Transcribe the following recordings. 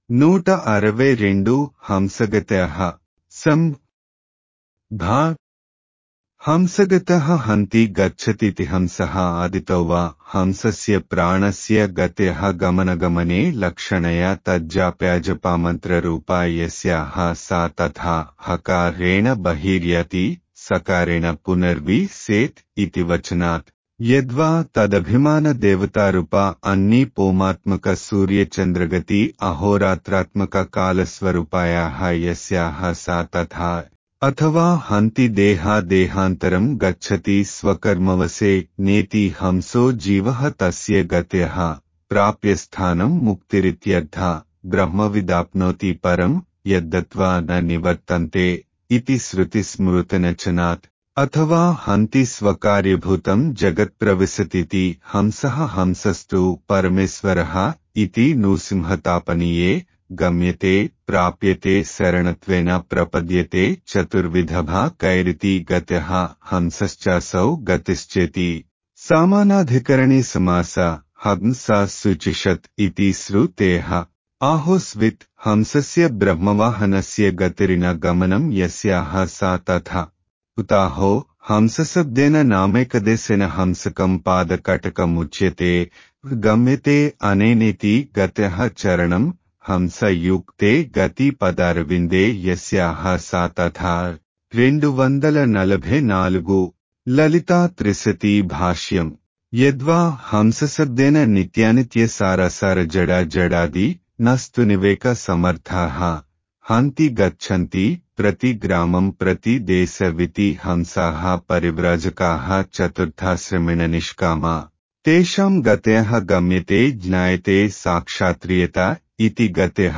నూట అరవై రెండు హంసగత సం ధా హంసగత హంతి గచ్చతితి హంస ఆదితో వా హంసస్య ప్రాణస్య గత్య గమనగమనే లక్షణయా తజ్జాప్యాజపామంత్రరూపా యస్యాః సా తథా హకారేణ బహిర్యతి సకారేణ పునర్వి సేత్ ఇతి వచనాత్ యద్వా తదభిమాన దేవతారూప అన్ని పోమాత్మక సూర్యచంద్రగతి అహోరాత్రాత్మక కాలస్వరూపాయాః యస్యాః సా తథా అథవా హంతి దేహా దేహాంతరం గచ్చతి స్వకర్మవసే నేతి హంసో జీవః తస్య గత్యః ప్రాప్య స్థానం ముక్తిరిత్యర్థ బ్రహ్మవిదాప్నోతి పరం యద్దత్వా న నివర్తంతే ఇతి శృతిస్మృతనచనాత్ అథవా హంతి స్వకార్యభూతం జగత్ప్రవిశతితి హంసః హంసస్తు పరమేశ్వరः ఇతి నృసింహతాపనీయే గమ్యతే ప్రాప్యతే శరణత్వేన ప్రపద్యతే చతుర్విధభా కైరితి గత్యః హంసశ్చాసౌ గతిశ్చేతి సామానాధికరణే సమాస హంస శుచిషత్ ఇతి శ్రుతేః ఆహోస్విత్ హంసస్య బ్రహ్మవాహనస్య గతిరిన గమనం యస్యాః సా తథా ఉతాహో హంసశబ్దేన నామేకదేశేన హంసకం పాదకటకముచ్యతే గమ్యతే అనేనేతి గత్యః చరణం హంసయుక్తే గతి పదారవిందే యస్యాః సా తథా రెండు వందల నలభై నాలుగు లలితా త్రిశతి భాష్యం యద్వా హంసశబ్దేన నిత్యానిత్య సారసార జడా జడాది నస్తు నివేక సమర్థాః హంతి గచ్చంతి ప్రతి గ్రామం ప్రతి దేశవితి హంసాః పరివ్రాజకాः చతుర్థాశ్రమిణ నిష్కామా తేషాం గతయః గమ్యతే జ్ఞాయతే సాక్షాత్రియత ఇతి గతయః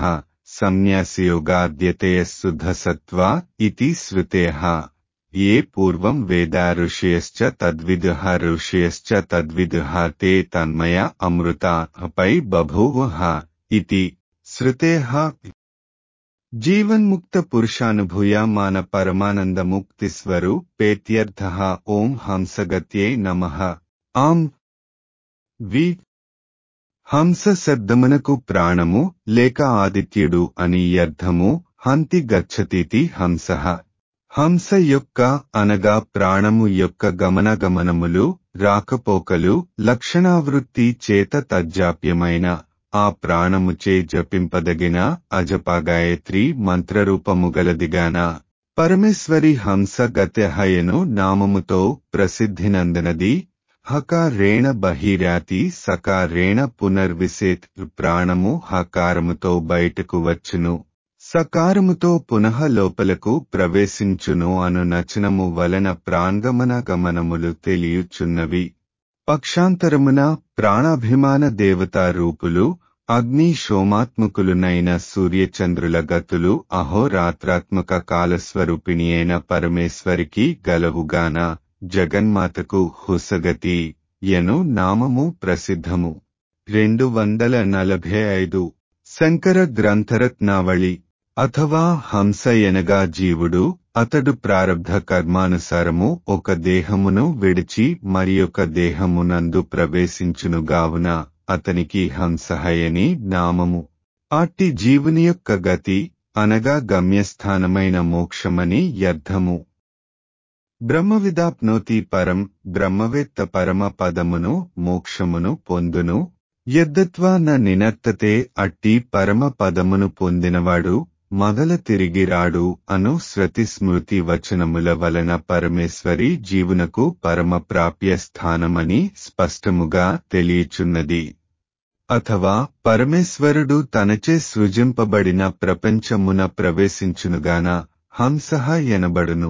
సంన్యాసయోగాద్యతయ శుద్ధసత్వా ఇతి శ్రుతేః ये पूर्वं वेदा ऋषयश्च तद्विदुः ऋषयश्च तद्विदुः ते तन्मया अमृता पै बभूवः इति श्रुतेः జీవన్ముక్త పురుషానుభూయమాన పరమానంద ముక్తి స్వరూపేత్యర్థ ఓం హంసగత్యై నమ ఆం వి హంస శబ్దమునకు ప్రాణము లేక ఆదిత్యుడు అని అర్థము హంతి గచ్చతితి హంస హంస యొక్క అనగా ప్రాణము యొక్క గమనగమనములు రాకపోకలు లక్షణావృత్తి చేత తజ్జాప్యమైన ఆ ప్రాణముచే జపింపదగిన అజపాగాయత్రి మంత్రరూపము గలదిగాన పరమేశ్వరి హంస గత్యహయను నామముతో ప్రసిద్ధినందనది హకారేణ బహిర్యాతి సకారేణ పునర్విసేత్ ప్రాణము హకారముతో బయటకు వచ్చును సకారముతో పునః లోపలకు ప్రవేశించును అను నచనము వలన ప్రాంగమన గమనములు తెలియుచున్నవి పక్షాంతరమున ప్రాణాభిమాన దేవతా రూపులు అగ్ని శోమాత్మకులునైన సూర్యచంద్రుల గతులు అహోరాత్రాత్మక కాలస్వరూపిణి అయిన పరమేశ్వరికి గలవుగాన జగన్మాతకు హుసగతి యను నామము ప్రసిద్ధము రెండు వందల నలభై ఐదు శంకర గ్రంథరత్నావళి అథవా హంస ఎనగా జీవుడు అతడు ప్రారబ్ధ కర్మానుసారము ఒక దేహమును విడిచి మరి ఒక దేహమునందు ప్రవేశించునుగావున అతనికి హంసహయని నామము అట్టి జీవుని యొక్క గతి అనగా గమ్యస్థానమైన మోక్షమని అర్థము బ్రహ్మవిదాప్నోతి పరం బ్రహ్మవేత్త పరమ పదమును మోక్షమును పొందును యద్దత్వా న నినర్తతే అట్టి పరమ పదమును పొందినవాడు మగల తిరిగి రాడు అను శృతి స్మృతి వచనముల వలన పరమేశ్వరి జీవునకు పరమ ప్రాప్య స్థానమని స్పష్టముగా తెలియచున్నది అథవా పరమేశ్వరుడు తనచే సృజింపబడిన ప్రపంచమున ప్రవేశించునుగాన హంసః ఎనబడును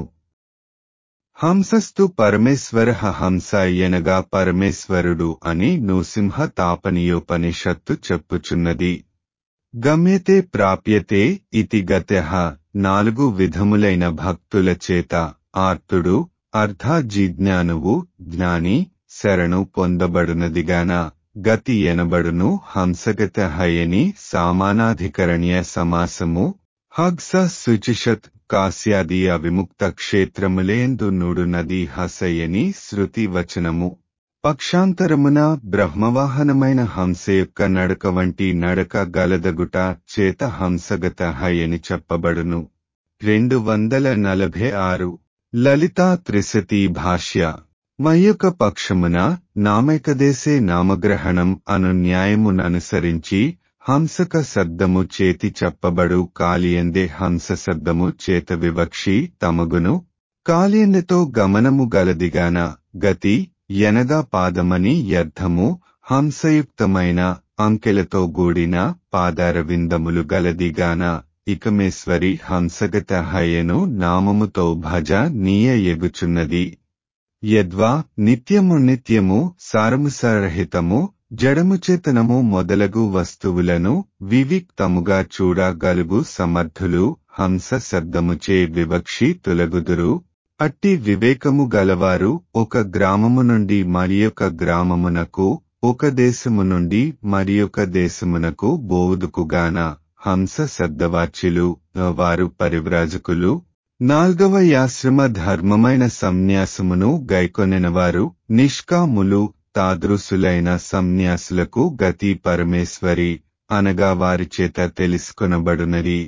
హంసస్తు పరమేశ్వర హంస ఎనగా పరమేశ్వరుడు అని నృసింహ తాపనీయోపనిషత్తు చెప్పుచున్నది గమ్యతే ప్రాప్యతే ఇతి గత్యః నాలుగు విధములైన భక్తుల చేత ఆర్తుడు అర్ధాజిజ్ఞానువు జ్ఞాని శరణు పొందబడునదిగాన గతి ఎనబడును హంసగతహయని సామానాధికరణ్య సమాసము హగ్స శుచిషత్ కాశ్యాదీయ విముక్త క్షేత్రములేందు నుడు నది హసయని శృతి వచనము పక్షాంతరమున బ్రహ్మవాహనమైన హంస యొక్క నడక వంటి నడక గలదగుట చేత హంసగత అని చెప్పబడును రెండు వందల నలభై ఆరు లలితా త్రిశతి భాష్య మయ్యొక పక్షమున నామైకదేశే నామగ్రహణం అను న్యాయముననుసరించి హంసక శబ్దము చేతి చెప్పబడు కాలియందే హంస శబ్దము చేత వివక్షి తమగును కాలియందతో గమనము గలదిగాన గతి ఎనగా పాదమని అర్థము హంసయుక్తమైన అంకెలతో గూడిన పాదారవిందములు గలదిగాన ఇకమేశ్వరి హంసగత హయను నామముతో భజ నీయ ఎగుచున్నది యద్వా నిత్యము నిత్యము సారముసరహితము జడముచేతనము మొదలగు వస్తువులను వివిక్తముగా చూడగలుగు సమర్థులు హంస శబ్దముచే వివక్షి తొలగుదురు అట్టి వివేకము గలవారు ఒక గ్రామము నుండి మరియొక గ్రామమునకు ఒక దేశము నుండి మరియొక దేశమునకు బోవుదుకుగాన హంస శబ్దవాచ్యులు వారు పరివ్రాజకులు నాల్గవ యాశ్రమ ధర్మమైన సన్యాసమును గైకొనెనవారు నిష్కాములు తాదృశులైన సన్యాసులకు గతి పరమేశ్వరి అనగా వారి చేత తెలుసుకొనబడునది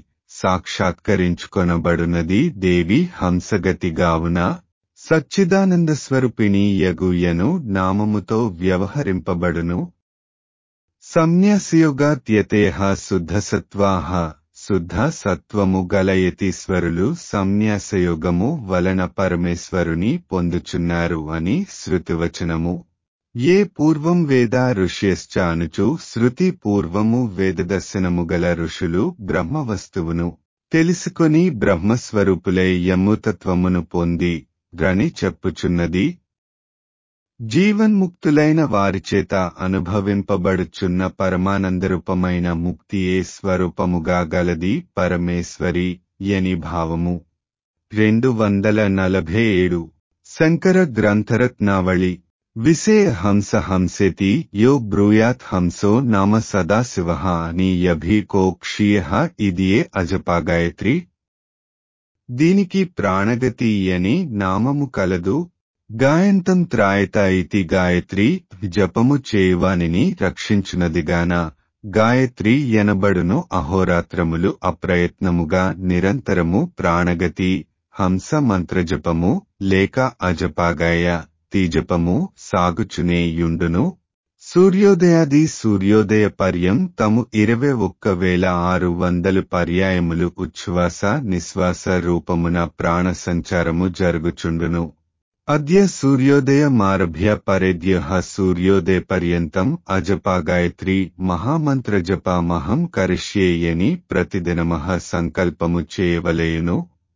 సాక్షాత్కరించుకొనబడునది దేవి హంసగతిగావున సచ్చిదానంద స్వరూపిణి యగుయను నామముతో వ్యవహరింపబడును సన్యాసయోగాత్యతేహ శుద్ధసత్వాహ శుద్ధ సత్వము గలయతీశ్వరులు సన్యాసయోగము వలన పరమేశ్వరుని పొందుచున్నారు అని శృతివచనము ఏ పూర్వం వేద ఋష్యశ్చ అనుచు శృతి పూర్వము వేదదర్శనము గల ఋషులు బ్రహ్మవస్తువును తెలుసుకొని బ్రహ్మస్వరూపులై యమ్ముతత్వమును పొంది రని చెప్పుచున్నది జీవన్ముక్తులైన వారిచేత అనుభవింపబడుచున్న పరమానందరూపమైన ముక్తియే స్వరూపముగా గలది పరమేశ్వరి యని భావము రెండు వందల నలభై ఏడు శంకర గ్రంథరత్నావళి విషయ హంస హంసేతి యో బ్రూయాత్ హంసో నామ సదాశివ అని యభీకో క్షీయ ఇదియే అజపాగాయత్రి దీనికి ప్రాణగతి అని నామము కలదు గాయంతం త్రాయత ఇతి గాయత్రి జపము చేయువానిని రక్షించునదిగాన గాయత్రి ఎనబడును అహోరాత్రములు అప్రయత్నముగా నిరంతరము ప్రాణగతి హంస మంత్రజపము లేక అజపాగాయ తీజపము సాగుచునే యుండును సూర్యోదయాది సూర్యోదయ పర్యం తము ఇరవై ఒక్క వేల ఆరు వందలు పర్యాయములు ఉచ్ఛ్వాస నిశ్వాస రూపమున ప్రాణ సంచారము జరుగుచుండును అద్య సూర్యోదయమారభ్య పరేద్య సూర్యోదయ పర్యంతం అజపా గాయత్రి మహామంత్రజపామహం కరిష్యేయని ప్రతిదినమహ సంకల్పము చేయవలేయును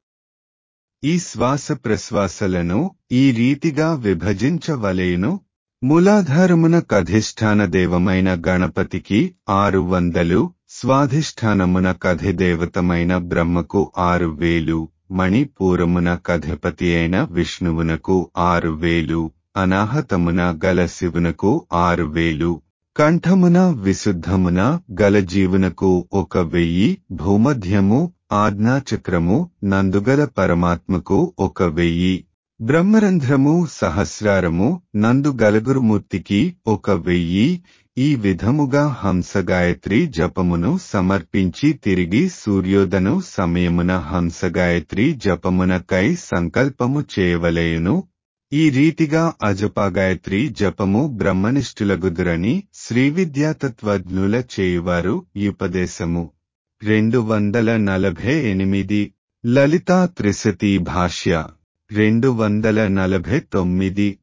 ఈ శ్వాస ప్రశ్వాసలను ఈ రీతిగా విభజించవలేయును మూలాధారమున కధిష్టాన దేవమైన గణపతికి ఆరు వందలు స్వాధిష్టానమున కధిదేవతమైన బ్రహ్మకు ఆరు వేలు మణిపూరమున కధిపతి అయిన విష్ణువునకు ఆరు వేలు అనాహతమున గల శివునకు ఆరు వేలు కంఠమున విశుద్ధమున గల జీవునకు ఒక వెయ్యి భూమధ్యము ఆజ్ఞాచక్రము నందుగల పరమాత్మకు ఒక వెయ్యి బ్రహ్మరంధ్రము సహస్రారము నందు గలగురుమూర్తికి ఒక వెయ్యి ఈ విధముగా హంసగాయత్రి జపమును సమర్పించి తిరిగి సూర్యోదను సమయమున హంసగాయత్రి జపమునకై సంకల్పము చేయవలేయును ఈ రీతిగా అజపాగాయత్రి జపము బ్రహ్మనిష్ఠులగుదురని శ్రీవిద్యాతత్వజ్ఞుల చేయువారు ఉపదేశము రెండు వందల నలభై ఎనిమిది లలితా త్రిశతి భాష్య రెండు వందల నలభై తొమ్మిది